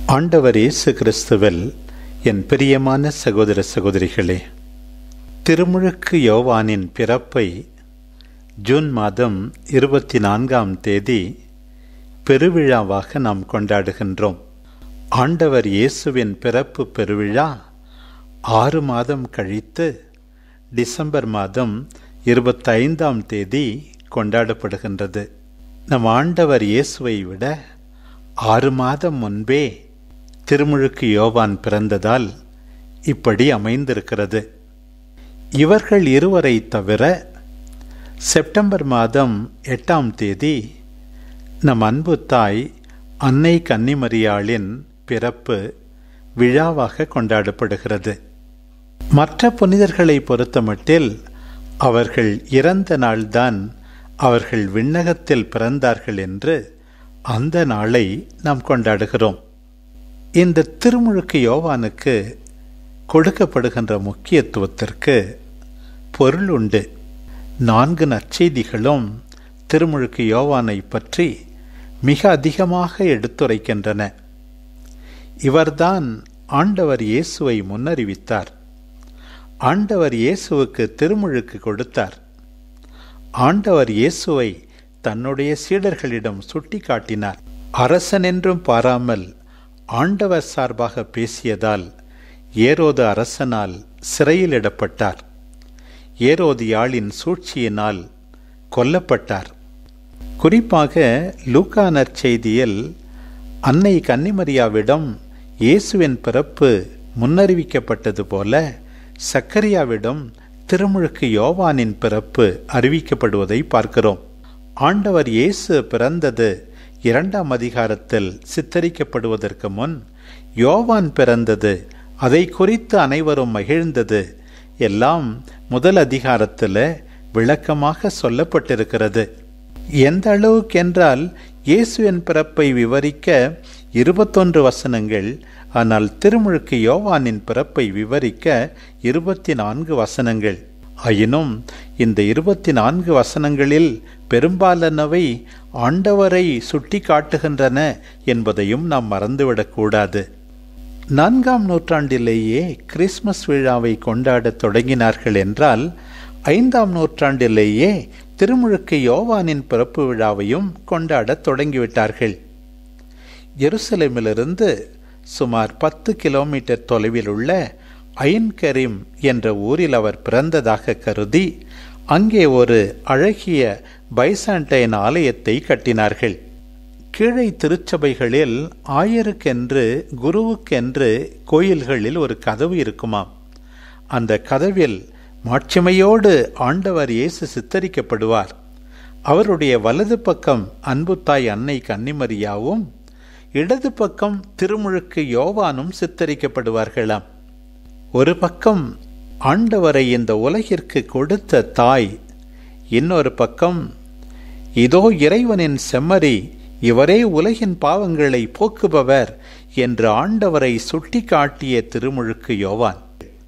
ஆண்டவர் இயேசு கிறிஸ்துவில் என் பிரியமான சகோதர சகோதரிகளே திருமுழுக்கு யோவானின் பிறப்பை ஜூன் மாதம் இருபத்தி நான்காம் தேதி பெருவிழாவாக நாம் கொண்டாடுகின்றோம் ஆண்டவர் இயேசுவின் பிறப்பு பெருவிழா ஆறு மாதம் கழித்து டிசம்பர் மாதம் இருபத்தைந்தாம் தேதி கொண்டாடப்படுகின்றது நம் ஆண்டவர் இயேசுவை விட ஆறு மாதம் முன்பே திருமுழுக்கு யோவான் பிறந்ததால் இப்படி அமைந்திருக்கிறது இவர்கள் இருவரை தவிர செப்டம்பர் மாதம் எட்டாம் தேதி நம் அன்பு தாய் அன்னை கன்னிமரியாளின் பிறப்பு விழாவாக கொண்டாடப்படுகிறது மற்ற புனிதர்களை பொறுத்தமட்டில் அவர்கள் இறந்த நாள்தான் அவர்கள் விண்ணகத்தில் பிறந்தார்கள் என்று அந்த நாளை நாம் கொண்டாடுகிறோம் இந்த திருமுழுக்கு யோவானுக்கு கொடுக்கப்படுகின்ற முக்கியத்துவத்திற்கு பொருள் உண்டு நான்கு நற்செய்திகளும் திருமுழுக்கு யோவானை பற்றி மிக அதிகமாக எடுத்துரைக்கின்றன இவர்தான் ஆண்டவர் இயேசுவை முன்னறிவித்தார் ஆண்டவர் இயேசுவுக்கு திருமுழுக்கு கொடுத்தார் ஆண்டவர் இயேசுவை தன்னுடைய சீடர்களிடம் சுட்டி காட்டினார் அரசன் என்றும் பாராமல் ஆண்டவர் சார்பாக பேசியதால் ஏரோது அரசனால் சிறையிலிடப்பட்டார் ஏரோது யாழின் சூழ்ச்சியினால் கொல்லப்பட்டார் குறிப்பாக லூக்கா நற்செய்தியில் அன்னை கன்னிமரியாவிடம் இயேசுவின் பிறப்பு முன்னறிவிக்கப்பட்டது போல சக்கரியாவிடம் திருமுழுக்கு யோவானின் பிறப்பு அறிவிக்கப்படுவதை பார்க்கிறோம் ஆண்டவர் இயேசு பிறந்தது இரண்டாம் அதிகாரத்தில் சித்தரிக்கப்படுவதற்கு முன் யோவான் பிறந்தது அதை குறித்து அனைவரும் மகிழ்ந்தது எல்லாம் முதல் அதிகாரத்தில் விளக்கமாக சொல்லப்பட்டிருக்கிறது எந்த அளவுக்கு என்றால் இயேசுவின் பிறப்பை விவரிக்க இருபத்தொன்று வசனங்கள் ஆனால் திருமுழுக்கு யோவானின் பிறப்பை விவரிக்க இருபத்தி நான்கு வசனங்கள் ஆயினும் இந்த இருபத்தி நான்கு வசனங்களில் பெரும்பாலானவை ஆண்டவரை சுட்டி காட்டுகின்றன என்பதையும் நாம் மறந்துவிடக்கூடாது நான்காம் நூற்றாண்டிலேயே கிறிஸ்மஸ் விழாவை கொண்டாடத் தொடங்கினார்கள் என்றால் ஐந்தாம் நூற்றாண்டிலேயே திருமுழுக்கு யோவானின் பிறப்பு விழாவையும் கொண்டாடத் தொடங்கிவிட்டார்கள் எருசலேமிலிருந்து சுமார் பத்து கிலோமீட்டர் தொலைவில் உள்ள ஐன்கரிம் என்ற ஊரில் அவர் பிறந்ததாக கருதி அங்கே ஒரு அழகிய பைசாண்டைன் ஆலயத்தை கட்டினார்கள் கீழே திருச்சபைகளில் ஆயருக்கென்று குருவுக்கென்று கோயில்களில் ஒரு கதவு இருக்குமாம் அந்த கதவில் மாட்சிமையோடு ஆண்டவர் இயேசு சித்தரிக்கப்படுவார் அவருடைய வலது பக்கம் அன்புத்தாய் அன்னை கன்னிமரியாவும் இடது பக்கம் திருமுழுக்கு யோவானும் சித்தரிக்கப்படுவார்களாம் ஒரு பக்கம் ஆண்டவரை இந்த உலகிற்கு கொடுத்த தாய் இன்னொரு பக்கம் இதோ இறைவனின் செம்மறி இவரே உலகின் பாவங்களை போக்குபவர் என்று ஆண்டவரை சுட்டி காட்டிய திருமுழுக்கு யோவான்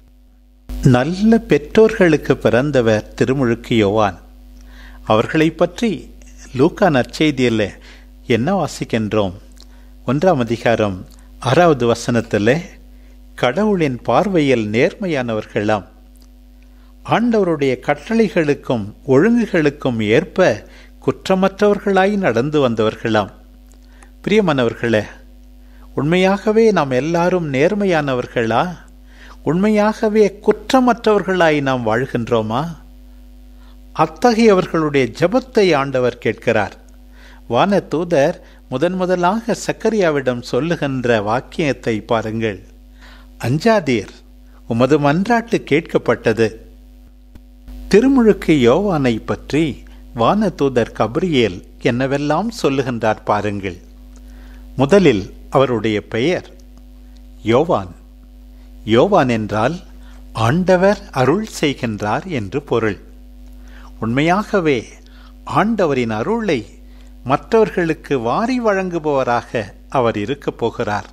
நல்ல பெற்றோர்களுக்கு பிறந்தவர் திருமுழுக்கு யோவான் அவர்களை பற்றி லூக்கா நற்செய்தியில் என்ன வாசிக்கின்றோம் ஒன்றாம் அதிகாரம் ஆறாவது வசனத்தில் கடவுளின் பார்வையில் நேர்மையானவர்களாம் ஆண்டவருடைய கட்டளைகளுக்கும் ஒழுங்குகளுக்கும் ஏற்ப குற்றமற்றவர்களாய் நடந்து வந்தவர்களாம் பிரியமானவர்களே உண்மையாகவே நாம் எல்லாரும் நேர்மையானவர்களா உண்மையாகவே குற்றமற்றவர்களாய் நாம் வாழ்கின்றோமா அத்தகையவர்களுடைய ஜபத்தை ஆண்டவர் கேட்கிறார் வான தூதர் முதன் முதலாக சக்கரியாவிடம் சொல்லுகின்ற வாக்கியத்தை பாருங்கள் அஞ்சாதீர் உமது மன்றாட்டு கேட்கப்பட்டது திருமுழுக்கு யோவானை பற்றி வான தூதர் கப்ரியேல் என்னவெல்லாம் சொல்லுகின்றார் பாருங்கள் முதலில் அவருடைய பெயர் யோவான் யோவான் என்றால் ஆண்டவர் அருள் செய்கின்றார் என்று பொருள் உண்மையாகவே ஆண்டவரின் அருளை மற்றவர்களுக்கு வாரி வழங்குபவராக அவர் இருக்கப் போகிறார்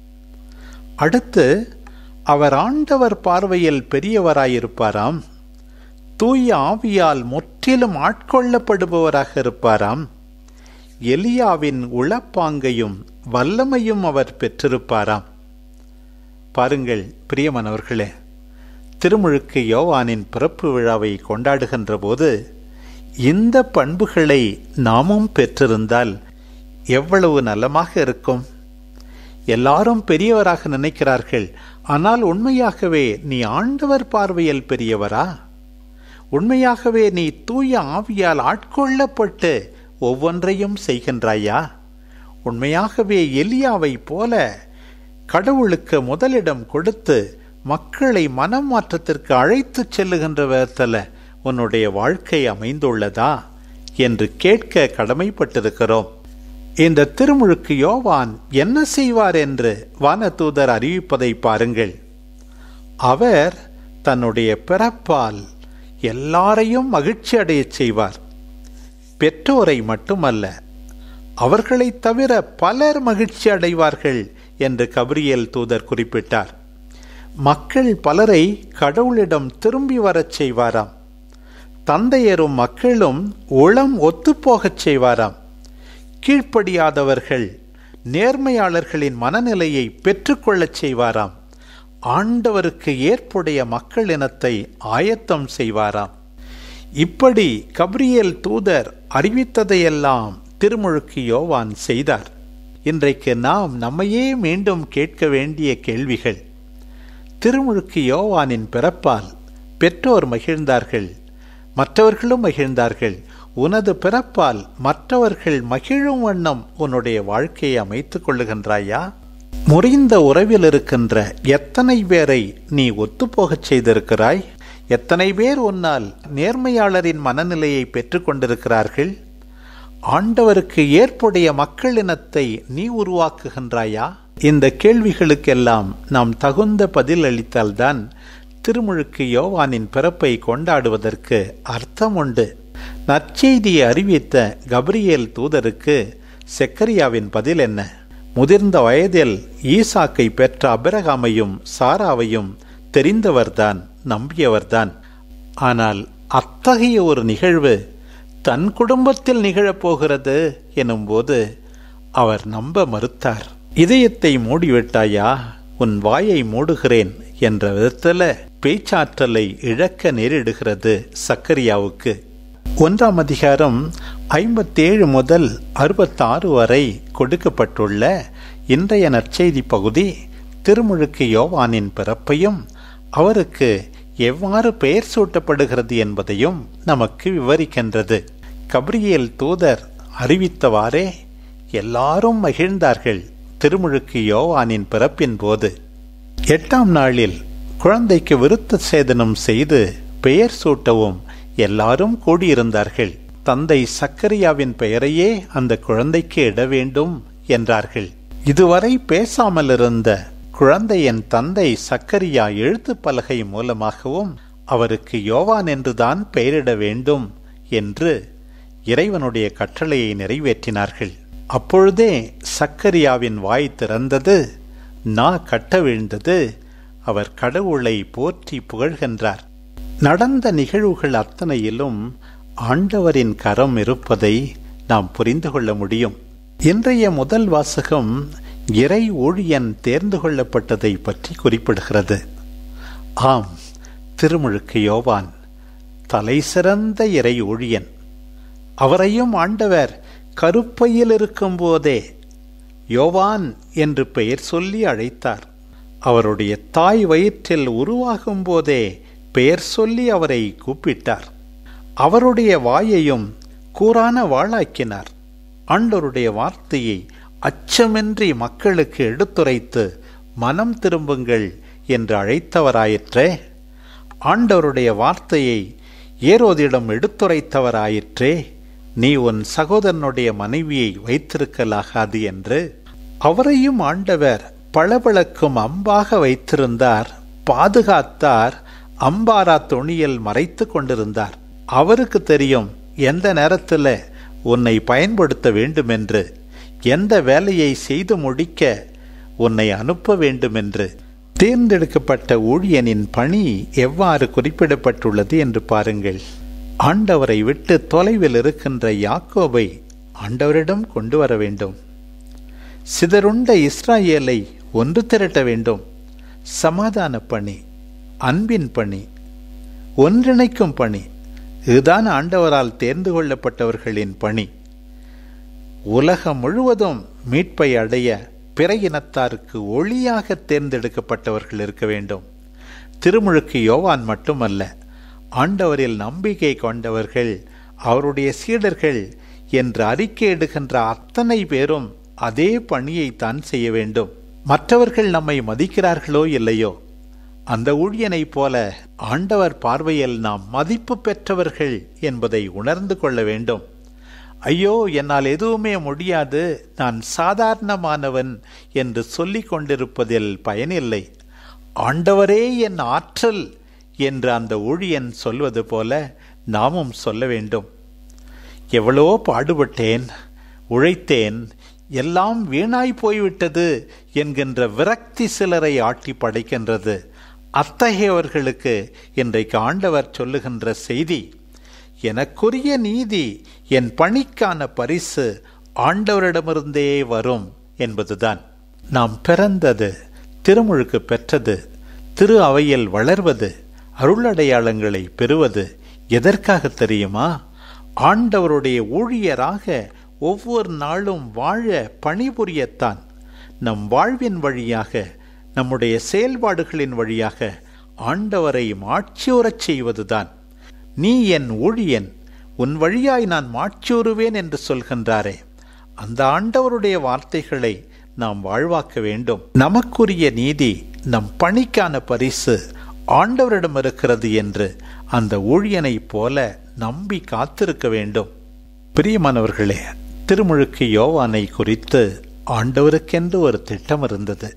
அடுத்து அவர் ஆண்டவர் பார்வையில் பெரியவராயிருப்பாராம் தூய ஆவியால் முற்றிலும் ஆட்கொள்ளப்படுபவராக இருப்பாராம் எலியாவின் உளப்பாங்கையும் வல்லமையும் அவர் பெற்றிருப்பாராம் பாருங்கள் பிரியமானவர்களே திருமுழுக்கு யோவானின் பிறப்பு விழாவை கொண்டாடுகின்ற போது இந்த பண்புகளை நாமும் பெற்றிருந்தால் எவ்வளவு நலமாக இருக்கும் எல்லாரும் பெரியவராக நினைக்கிறார்கள் ஆனால் உண்மையாகவே நீ ஆண்டவர் பார்வையில் பெரியவரா உண்மையாகவே நீ தூய ஆவியால் ஆட்கொள்ளப்பட்டு ஒவ்வொன்றையும் செய்கின்றாயா உண்மையாகவே எலியாவை போல கடவுளுக்கு முதலிடம் கொடுத்து மக்களை மனம் மாற்றத்திற்கு அழைத்துச் செல்லுகின்ற விதத்தில் உன்னுடைய வாழ்க்கை அமைந்துள்ளதா என்று கேட்க கடமைப்பட்டிருக்கிறோம் இந்த திருமுழுக்கு யோவான் என்ன செய்வார் என்று வானதூதர் அறிவிப்பதை பாருங்கள் அவர் தன்னுடைய பிறப்பால் எல்லாரையும் மகிழ்ச்சி அடையச் செய்வார் பெற்றோரை மட்டுமல்ல அவர்களைத் தவிர பலர் மகிழ்ச்சி அடைவார்கள் என்று கபிரியல் தூதர் குறிப்பிட்டார் மக்கள் பலரை கடவுளிடம் திரும்பி வரச் செய்வாராம் தந்தையரும் மக்களும் உளம் ஒத்துப்போகச் செய்வாராம் கீழ்ப்படியாதவர்கள் நேர்மையாளர்களின் மனநிலையை பெற்றுக்கொள்ளச் செய்வாராம் ஆண்டவருக்கு ஏற்புடைய மக்கள் இனத்தை ஆயத்தம் செய்வாராம் இப்படி கப்ரியேல் தூதர் அறிவித்ததையெல்லாம் திருமுழுக்கு யோவான் செய்தார் இன்றைக்கு நாம் நம்மையே மீண்டும் கேட்க வேண்டிய கேள்விகள் திருமுழுக்கு யோவானின் பிறப்பால் பெற்றோர் மகிழ்ந்தார்கள் மற்றவர்களும் மகிழ்ந்தார்கள் உனது பிறப்பால் மற்றவர்கள் மகிழும் வண்ணம் உன்னுடைய வாழ்க்கையை அமைத்துக் கொள்ளுகின்றாயா முறிந்த உறவில் இருக்கின்ற எத்தனை பேரை நீ ஒத்துப்போகச் செய்திருக்கிறாய் எத்தனை பேர் உன்னால் நேர்மையாளரின் மனநிலையை பெற்றுக் கொண்டிருக்கிறார்கள் ஆண்டவருக்கு ஏற்புடைய மக்கள் இனத்தை நீ உருவாக்குகின்றாயா இந்த கேள்விகளுக்கெல்லாம் நாம் தகுந்த பதில் அளித்தால்தான் திருமுழுக்கு யோவானின் பிறப்பை கொண்டாடுவதற்கு அர்த்தம் உண்டு நற்செய்தியை அறிவித்த கப்ரியேல் தூதருக்கு செக்கரியாவின் பதில் என்ன முதிர்ந்த வயதில் ஈசாக்கை பெற்ற அபிரகாமையும் சாராவையும் தெரிந்தவர்தான் நம்பியவர்தான் ஆனால் அத்தகைய ஒரு நிகழ்வு தன் குடும்பத்தில் நிகழப்போகிறது எனும்போது அவர் நம்ப மறுத்தார் இதயத்தை மூடிவிட்டாயா உன் வாயை மூடுகிறேன் என்ற விதத்தில் பேச்சாற்றலை இழக்க நேரிடுகிறது சக்கரியாவுக்கு ஒன்றாம் அதிகாரம் ஐம்பத்தேழு முதல் அறுபத்தாறு வரை கொடுக்கப்பட்டுள்ள இன்றைய நற்செய்தி பகுதி திருமுழுக்கு யோவானின் பிறப்பையும் அவருக்கு எவ்வாறு பெயர் சூட்டப்படுகிறது என்பதையும் நமக்கு விவரிக்கின்றது கப்ரியேல் தூதர் அறிவித்தவாறே எல்லாரும் மகிழ்ந்தார்கள் திருமுழுக்கு யோவானின் பிறப்பின் போது எட்டாம் நாளில் குழந்தைக்கு விருத்த சேதனம் செய்து பெயர் சூட்டவும் எல்லாரும் கூடியிருந்தார்கள் தந்தை சக்கரியாவின் பெயரையே அந்த குழந்தைக்கு இட வேண்டும் என்றார்கள் இதுவரை பேசாமல் இருந்த குழந்தையின் தந்தை சக்கரியா எழுத்து பலகை மூலமாகவும் அவருக்கு யோவான் என்றுதான் பெயரிட வேண்டும் என்று இறைவனுடைய கட்டளையை நிறைவேற்றினார்கள் அப்பொழுதே சக்கரியாவின் வாய் திறந்தது நா கட்ட வீழ்ந்தது அவர் கடவுளை போற்றி புகழ்கின்றார் நடந்த நிகழ்வுகள் அத்தனையிலும் ஆண்டவரின் கரம் இருப்பதை நாம் புரிந்து கொள்ள முடியும் இன்றைய முதல் வாசகம் இறை ஊழியன் தேர்ந்து கொள்ளப்பட்டதை பற்றி குறிப்பிடுகிறது ஆம் திருமுழுக்கு யோவான் தலை சிறந்த இறை ஊழியன் அவரையும் ஆண்டவர் கருப்பையில் இருக்கும்போதே யோவான் என்று பெயர் சொல்லி அழைத்தார் அவருடைய தாய் வயிற்றில் உருவாகும் போதே பெயர் சொல்லி அவரை கூப்பிட்டார் அவருடைய வாயையும் கூறான வாளாக்கினார் ஆண்டவருடைய வார்த்தையை அச்சமின்றி மக்களுக்கு எடுத்துரைத்து மனம் திரும்புங்கள் என்று அழைத்தவராயிற்றே ஆண்டவருடைய வார்த்தையை ஏரோதிடம் எடுத்துரைத்தவராயிற்றே நீ உன் சகோதரனுடைய மனைவியை வைத்திருக்கலாகாது என்று அவரையும் ஆண்டவர் பளபளக்கும் அம்பாக வைத்திருந்தார் பாதுகாத்தார் அம்பாரா துணியில் மறைத்து கொண்டிருந்தார் அவருக்கு தெரியும் எந்த நேரத்தில் உன்னை பயன்படுத்த வேண்டுமென்று எந்த வேலையை செய்து முடிக்க உன்னை அனுப்ப வேண்டுமென்று தேர்ந்தெடுக்கப்பட்ட ஊழியனின் பணி எவ்வாறு குறிப்பிடப்பட்டுள்ளது என்று பாருங்கள் ஆண்டவரை விட்டு தொலைவில் இருக்கின்ற யாக்கோபை ஆண்டவரிடம் கொண்டு வர வேண்டும் சிதறுண்ட இஸ்ராயேலை ஒன்று திரட்ட வேண்டும் சமாதான பணி அன்பின் பணி ஒன்றிணைக்கும் பணி இதுதான் ஆண்டவரால் தேர்ந்து கொள்ளப்பட்டவர்களின் பணி உலகம் முழுவதும் மீட்பை அடைய பிற இனத்தாருக்கு ஒளியாக தேர்ந்தெடுக்கப்பட்டவர்கள் இருக்க வேண்டும் திருமுழுக்கு யோவான் மட்டுமல்ல ஆண்டவரில் நம்பிக்கை கொண்டவர்கள் அவருடைய சீடர்கள் என்று அறிக்கையிடுகின்ற அத்தனை பேரும் அதே பணியைத்தான் செய்ய வேண்டும் மற்றவர்கள் நம்மை மதிக்கிறார்களோ இல்லையோ அந்த ஊழியனைப் போல ஆண்டவர் பார்வையில் நாம் மதிப்பு பெற்றவர்கள் என்பதை உணர்ந்து கொள்ள வேண்டும் ஐயோ என்னால் எதுவுமே முடியாது நான் சாதாரணமானவன் என்று சொல்லிக் கொண்டிருப்பதில் பயனில்லை ஆண்டவரே என் ஆற்றல் என்று அந்த ஊழியன் சொல்வது போல நாமும் சொல்ல வேண்டும் எவ்வளோ பாடுபட்டேன் உழைத்தேன் எல்லாம் வீணாய் போய்விட்டது என்கின்ற விரக்தி சிலரை ஆட்டி படைக்கின்றது அத்தகையவர்களுக்கு இன்றைக்கு ஆண்டவர் சொல்லுகின்ற செய்தி எனக்குரிய நீதி என் பணிக்கான பரிசு ஆண்டவரிடமிருந்தே வரும் என்பதுதான் நாம் பிறந்தது திருமுழுக்கு பெற்றது திரு அவையில் வளர்வது அருளடையாளங்களை பெறுவது எதற்காக தெரியுமா ஆண்டவருடைய ஊழியராக ஒவ்வொரு நாளும் வாழ பணிபுரியத்தான் நம் வாழ்வின் வழியாக நம்முடைய செயல்பாடுகளின் வழியாக ஆண்டவரை மாட்சியுறச் செய்வதுதான் நீ என் ஊழியன் உன் வழியாய் நான் மாட்சியுறுவேன் என்று சொல்கின்றாரே அந்த ஆண்டவருடைய வார்த்தைகளை நாம் வாழ்வாக்க வேண்டும் நமக்குரிய நீதி நம் பணிக்கான பரிசு ஆண்டவரிடம் இருக்கிறது என்று அந்த ஊழியனைப் போல நம்பி காத்திருக்க வேண்டும் பிரியமானவர்களே திருமுழுக்கு யோவானை குறித்து ஆண்டவருக்கென்று ஒரு திட்டம் இருந்தது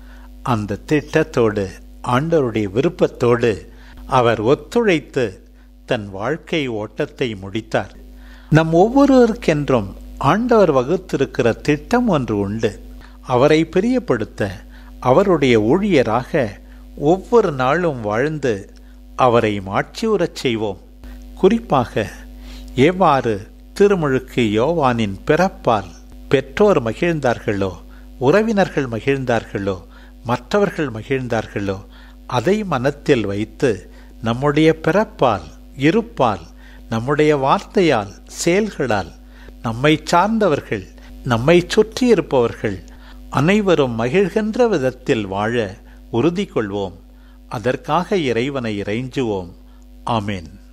அந்த திட்டத்தோடு ஆண்டவருடைய விருப்பத்தோடு அவர் ஒத்துழைத்து தன் வாழ்க்கை ஓட்டத்தை முடித்தார் நம் ஒவ்வொருவருக்கென்றும் ஆண்டவர் வகுத்திருக்கிற திட்டம் ஒன்று உண்டு அவரை பிரியப்படுத்த அவருடைய ஊழியராக ஒவ்வொரு நாளும் வாழ்ந்து அவரை மாட்சியுறச் செய்வோம் குறிப்பாக எவ்வாறு திருமுழுக்கு யோவானின் பிறப்பால் பெற்றோர் மகிழ்ந்தார்களோ உறவினர்கள் மகிழ்ந்தார்களோ மற்றவர்கள் மகிழ்ந்தார்களோ அதை மனத்தில் வைத்து நம்முடைய பிறப்பால் இருப்பால் நம்முடைய வார்த்தையால் செயல்களால் நம்மை சார்ந்தவர்கள் நம்மை சுற்றி இருப்பவர்கள் அனைவரும் மகிழ்கின்ற விதத்தில் வாழ உறுதி கொள்வோம் அதற்காக இறைவனை இறைஞ்சுவோம் ஆமேன்